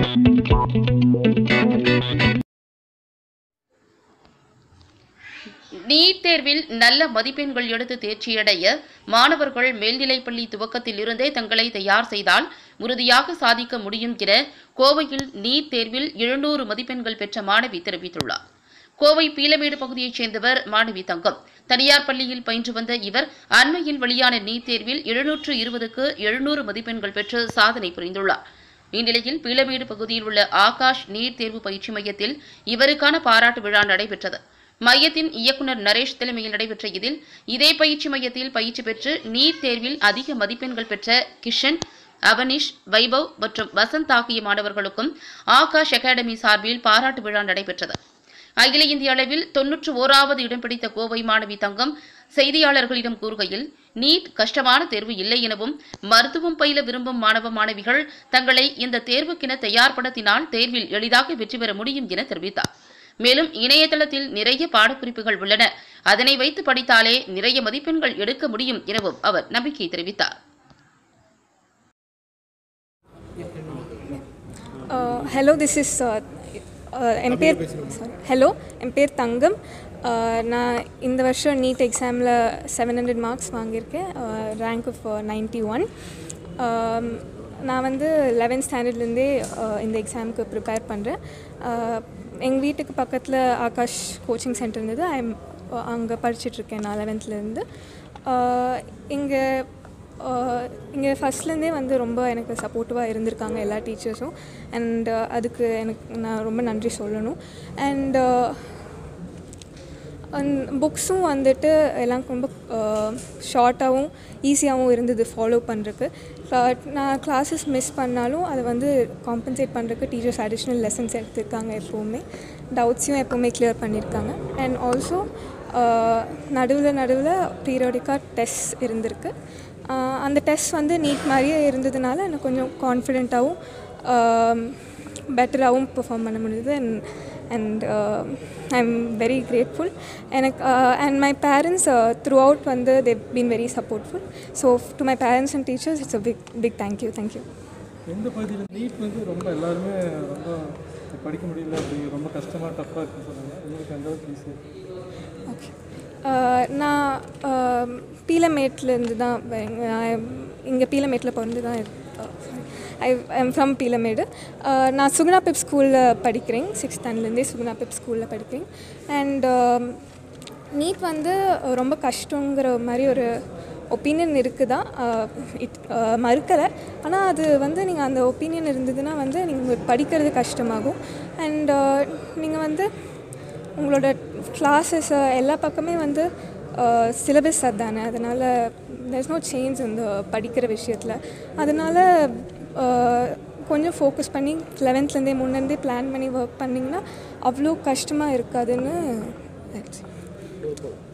NEET தேர்வில் நல்ல மதிப்பெண்கள் எடுத்து தேர்ச்சியடைய மாணவர்கள் மேல்நிலைப்பள்ளி துவக்கத்தில் இருந்தே தங்களை தயார் செய்தால் உறுதியாக சாதிக்க முடியும் என கோவையில் நீட் தேர்வில் எழுநூறு மதிப்பெண்கள் பெற்ற மாணவி தெரிவித்துள்ளார் கோவை பீலமேடு பகுதியைச் சேர்ந்தவர் மாணவி தங்கம் தனியார் பள்ளியில் பயின்று வந்த இவர் அண்மையில் வெளியான நீட் தேர்வில் எழுநூற்று இருபதுக்கு எழுநூறு மதிப்பெண்கள் பெற்று சாதனை புரிந்துள்ளார் இந்நிலையில் பீலமேடு பகுதியில் உள்ள ஆகாஷ் நீட் தேர்வு பயிற்சி மையத்தில் இவருக்கான பாராட்டு விழா நடைபெற்றது மையத்தின் இயக்குநர் நரேஷ் தலைமையில் நடைபெற்ற இதில் இதே பயிற்சி மையத்தில் பயிற்சி பெற்று நீட் தேர்வில் அதிக மதிப்பெண்கள் பெற்ற கிஷன் அவனிஷ் வைபவ் மற்றும் வசந்த் ஆகிய மாணவர்களுக்கும் ஆகாஷ் அகாடமி சார்பில் பாராட்டு விழா நடைபெற்றது அகில இந்திய அளவில் தொன்னூற்று ஓராவது இடம் பிடித்த கோவை மாணவி தங்கம் செய்தியாளர்களிடம் கூறுகையில் நீட் கஷ்டமான தேர்வு இல்லை எனவும் மருத்துவம் பயில விரும்பும் மாணவ மாணவிகள் தங்களை இந்த தேர்வுக்கென தயார்படுத்தினால் தேர்வில் எளிதாக வெற்றி பெற முடியும் என தெரிவித்தார் மேலும் இணையதளத்தில் நிறைய பாடக்குறிப்புகள் உள்ளன அதனை வைத்து படித்தாலே நிறைய மதிப்பெண்கள் எடுக்க முடியும் எனவும் அவர் நம்பிக்கை தெரிவித்தார் ஹலோ திஸ் இஸ் என் பேர் ஹலோ என் பேர் தங்கம் Uh, நான் இந்த வருஷம் நீட் எக்ஸாமில் செவன் ஹண்ட்ரட் மார்க்ஸ் வாங்கியிருக்கேன் ரேங்க் ஆஃப் நைன்ட்டி ஒன் நான் வந்து லெவன்த் ஸ்டாண்டர்ட்லேருந்தே இந்த எக்ஸாமுக்கு ப்ரிப்பேர் பண்ணுறேன் எங்கள் வீட்டுக்கு பக்கத்தில் ஆகாஷ் கோச்சிங் சென்டர் இருந்தது ஐ அங்கே படிச்சிட்ருக்கேன் நான் லெவன்த்லேருந்து இங்கே இங்கே ஃபஸ்ட்லேருந்தே வந்து ரொம்ப எனக்கு சப்போர்ட்டிவாக இருந்திருக்காங்க எல்லா டீச்சர்ஸும் அண்ட் அதுக்கு எனக்கு நான் ரொம்ப நன்றி சொல்லணும் அண்ட் புக்ஸும் வந்துட்டு எல்லாம் ரொம்ப ஷார்ட்டாகவும் ஈஸியாகவும் இருந்தது ஃபாலோ பண்ணுறதுக்கு நான் கிளாஸஸ் மிஸ் பண்ணாலும் அதை வந்து காம்பன்சேட் பண்ணுறதுக்கு டீச்சர்ஸ் அடிஷ்னல் லெசன்ஸ் எடுத்திருக்காங்க எப்போவுமே டவுட்ஸையும் எப்போவுமே கிளியர் பண்ணியிருக்காங்க அண்ட் ஆல்சோ நடுவில் நடுவில் பீரியாடிக்காக டெஸ்ட் இருந்திருக்கு அந்த டெஸ்ட் வந்து நீட் மாதிரியே இருந்ததுனால எனக்கு கொஞ்சம் கான்ஃபிடெண்ட்டாகவும் பெட்டராகவும் பெர்ஃபார்ம் பண்ண முடியுது and and I am very grateful எனக்கு and my parents throughout வந்து they've been very supportful so to my parents and teachers it's a big big thank you thank you எந்த பகுதியில் நீட் வந்து ரொம்ப எல்லாருமே ரொம்ப படிக்க முடியல அப்படி ரொம்ப கஷ்டமாக டஃப்பாக இருக்குன்னு சொன்னாங்க உங்களுக்கு எந்த அளவுக்கு ஈஸி ஓகே நான் பீலமேட்லேருந்து தான் இங்கே பீலமேட்டில் பிறந்து தான் ஐ எம் ஃப்ரம் பீலமேடு நான் சுகுணா பிப் ஸ்கூலில் படிக்கிறேன் சிக்ஸ்த் ஸ்டாண்டர்ட்லேருந்தே சுகுணா பிப் ஸ்கூலில் படிக்கிறேன் அண்ட் நீட் வந்து ரொம்ப கஷ்டங்கிற மாதிரி ஒரு ஒப்பீனியன் இருக்குதா இட் மறுக்கலை ஆனால் அது வந்து நீங்கள் அந்த ஒப்பீனியன் இருந்ததுன்னா வந்து நீங்கள் படிக்கிறது கஷ்டமாகும் அண்ட் நீங்கள் வந்து உங்களோட கிளாஸஸ் எல்லா பக்கமே வந்து சிலபஸ் அதுதானே அதனால் there's நோ சேஞ்ச் இந்த படிக்கிற விஷயத்தில் அதனால் கொஞ்சம் ஃபோக்கஸ் பண்ணி லெவன்த்லேருந்தே முன்னேருந்தே பிளான் பண்ணி ஒர்க் பண்ணிங்கன்னா அவ்வளோ கஷ்டமாக இருக்காதுன்னு